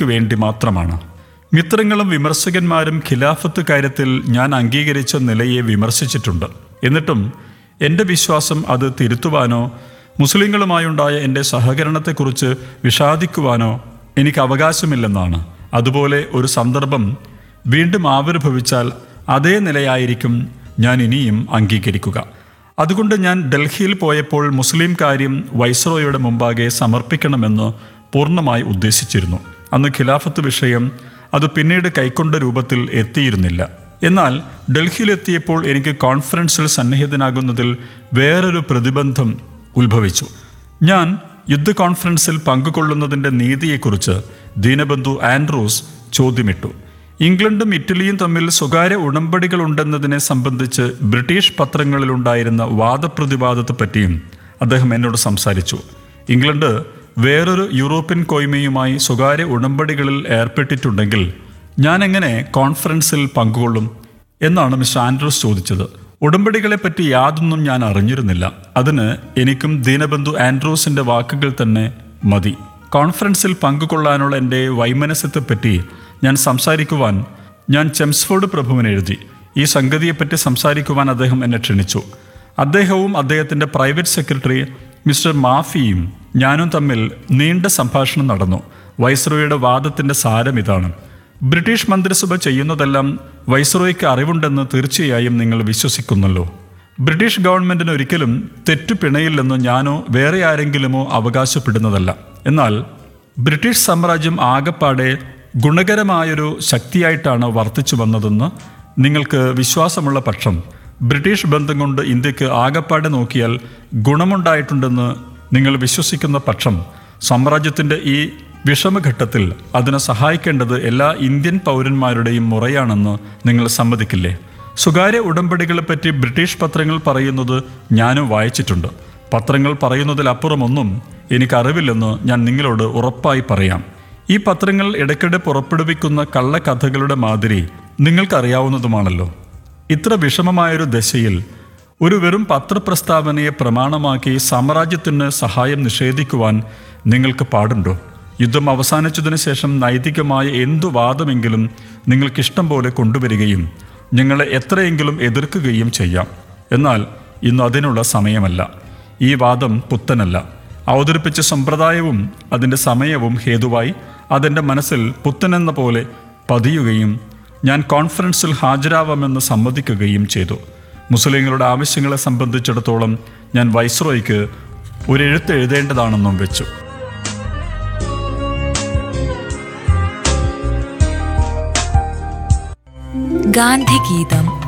മുസ്ലിങ്ങൾക്ക് വേണ്ടി മാത്രമാണ് മിത്രങ്ങളും വിമർശകന്മാരും ഖിലാഫത്ത് കാര്യത്തിൽ ഞാൻ അംഗീകരിച്ച നിലയെ വിമർശിച്ചിട്ടുണ്ട് എന്നിട്ടും എൻ്റെ വിശ്വാസം അത് തിരുത്തുവാനോ മുസ്ലിങ്ങളുമായുണ്ടായ എൻ്റെ സഹകരണത്തെക്കുറിച്ച് വിഷാദിക്കുവാനോ എനിക്ക് അവകാശമില്ലെന്നാണ് അതുപോലെ ഒരു സന്ദർഭം വീണ്ടും ആവിർഭവിച്ചാൽ അതേ നിലയായിരിക്കും ഞാൻ ഇനിയും അംഗീകരിക്കുക അതുകൊണ്ട് ഞാൻ ഡൽഹിയിൽ പോയപ്പോൾ മുസ്ലിം കാര്യം വൈസ്രോയുടെ മുമ്പാകെ സമർപ്പിക്കണമെന്ന് പൂർണ്ണമായി ഉദ്ദേശിച്ചിരുന്നു അന്ന് ഖിലാഫത്ത് വിഷയം അത് പിന്നീട് കൈക്കൊണ്ട രൂപത്തിൽ എത്തിയിരുന്നില്ല എന്നാൽ ഡൽഹിയിലെത്തിയപ്പോൾ എനിക്ക് കോൺഫറൻസിൽ സന്നിഹിതനാകുന്നതിൽ വേറൊരു പ്രതിബന്ധം ഉത്ഭവിച്ചു ഞാൻ യുദ്ധ കോൺഫറൻസിൽ പങ്കുകൊള്ളുന്നതിൻ്റെ നീതിയെക്കുറിച്ച് ദീനബന്ധു ആൻഡ്രൂസ് ചോദ്യമിട്ടു ഇംഗ്ലണ്ടും ഇറ്റലിയും തമ്മിൽ സ്വകാര്യ ഉടമ്പടികളുണ്ടെന്നതിനെ സംബന്ധിച്ച് ബ്രിട്ടീഷ് പത്രങ്ങളിലുണ്ടായിരുന്ന വാദപ്രതിവാദത്തെ പറ്റിയും അദ്ദേഹം എന്നോട് സംസാരിച്ചു ഇംഗ്ലണ്ട് വേറൊരു യൂറോപ്യൻ കോയ്മയുമായി സ്വകാര്യ ഉടമ്പടികളിൽ ഏർപ്പെട്ടിട്ടുണ്ടെങ്കിൽ ഞാൻ എങ്ങനെ കോൺഫറൻസിൽ പങ്കുകൊള്ളും എന്നാണ് മിസ്റ്റർ ആൻഡ്രൂസ് ചോദിച്ചത് ഉടമ്പടികളെപ്പറ്റി യാതൊന്നും ഞാൻ അറിഞ്ഞിരുന്നില്ല അതിന് എനിക്കും ദീനബന്ധു ആൻഡ്രൂസിന്റെ വാക്കുകൾ തന്നെ മതി കോൺഫറൻസിൽ പങ്കുകൊള്ളാനുള്ള എൻ്റെ വൈമനസ്യത്തെപ്പറ്റി ഞാൻ സംസാരിക്കുവാൻ ഞാൻ ചെംസ്ഫോർഡ് പ്രഭുവിന് എഴുതി ഈ സംഗതിയെപ്പറ്റി സംസാരിക്കുവാൻ അദ്ദേഹം എന്നെ ക്ഷണിച്ചു അദ്ദേഹവും അദ്ദേഹത്തിൻ്റെ പ്രൈവറ്റ് സെക്രട്ടറി മിസ്റ്റർ മാഫിയും ഞാനും തമ്മിൽ നീണ്ട സംഭാഷണം നടന്നു വൈസ്രോയുടെ വാദത്തിൻ്റെ സാരം ഇതാണ് ബ്രിട്ടീഷ് മന്ത്രിസഭ ചെയ്യുന്നതെല്ലാം വൈസ്രോയ്ക്ക് അറിവുണ്ടെന്ന് തീർച്ചയായും നിങ്ങൾ വിശ്വസിക്കുന്നല്ലോ ബ്രിട്ടീഷ് ഗവൺമെന്റിന് ഒരിക്കലും തെറ്റു പിണയില്ലെന്ന് ഞാനോ വേറെ ആരെങ്കിലുമോ അവകാശപ്പെടുന്നതല്ല എന്നാൽ ബ്രിട്ടീഷ് സാമ്രാജ്യം ആകപ്പാടെ ഗുണകരമായൊരു ശക്തിയായിട്ടാണ് വർത്തിച്ചു വന്നതെന്ന് നിങ്ങൾക്ക് വിശ്വാസമുള്ള പക്ഷം ബ്രിട്ടീഷ് ബന്ധം കൊണ്ട് ഇന്ത്യക്ക് ആകപ്പാടെ നോക്കിയാൽ ഗുണമുണ്ടായിട്ടുണ്ടെന്ന് നിങ്ങൾ വിശ്വസിക്കുന്ന പക്ഷം സാമ്രാജ്യത്തിൻ്റെ ഈ വിഷമഘട്ടത്തിൽ അതിനെ സഹായിക്കേണ്ടത് എല്ലാ ഇന്ത്യൻ പൗരന്മാരുടെയും മുറയാണെന്ന് നിങ്ങൾ സമ്മതിക്കില്ലേ സ്വകാര്യ ഉടമ്പടികളെപ്പറ്റി ബ്രിട്ടീഷ് പത്രങ്ങൾ പറയുന്നത് ഞാനും വായിച്ചിട്ടുണ്ട് പത്രങ്ങൾ പറയുന്നതിലപ്പുറമൊന്നും എനിക്കറിവില്ലെന്ന് ഞാൻ നിങ്ങളോട് ഉറപ്പായി പറയാം ഈ പത്രങ്ങൾ ഇടയ്ക്കിടെ പുറപ്പെടുവിക്കുന്ന കള്ളക്കഥകളുടെ മാതിരി നിങ്ങൾക്കറിയാവുന്നതുമാണല്ലോ ഇത്ര വിഷമമായൊരു ദശയിൽ ഒരു വെറും പത്രപ്രസ്താവനയെ പ്രമാണമാക്കി സാമ്രാജ്യത്തിന് സഹായം നിഷേധിക്കുവാൻ നിങ്ങൾക്ക് പാടുണ്ടോ യുദ്ധം അവസാനിച്ചതിന് ശേഷം നൈതികമായ എന്തു വാദമെങ്കിലും നിങ്ങൾക്കിഷ്ടം പോലെ കൊണ്ടുവരികയും ഞങ്ങളെ എത്രയെങ്കിലും എതിർക്കുകയും ചെയ്യാം എന്നാൽ ഇന്ന് അതിനുള്ള സമയമല്ല ഈ വാദം പുത്തനല്ല അവതരിപ്പിച്ച സമ്പ്രദായവും അതിൻ്റെ സമയവും ഹേതുവായി അതെൻ്റെ മനസ്സിൽ പുത്തനെന്ന പോലെ പതിയുകയും ഞാൻ കോൺഫറൻസിൽ ഹാജരാവാമെന്ന് സമ്മതിക്കുകയും ചെയ്തു മുസ്ലിങ്ങളുടെ ആവശ്യങ്ങളെ സംബന്ധിച്ചിടത്തോളം ഞാൻ വൈസ്രോയ്ക്ക് ഒരു എഴുത്ത് എഴുതേണ്ടതാണെന്നും വെച്ചു ഗാന്ധിഗീതം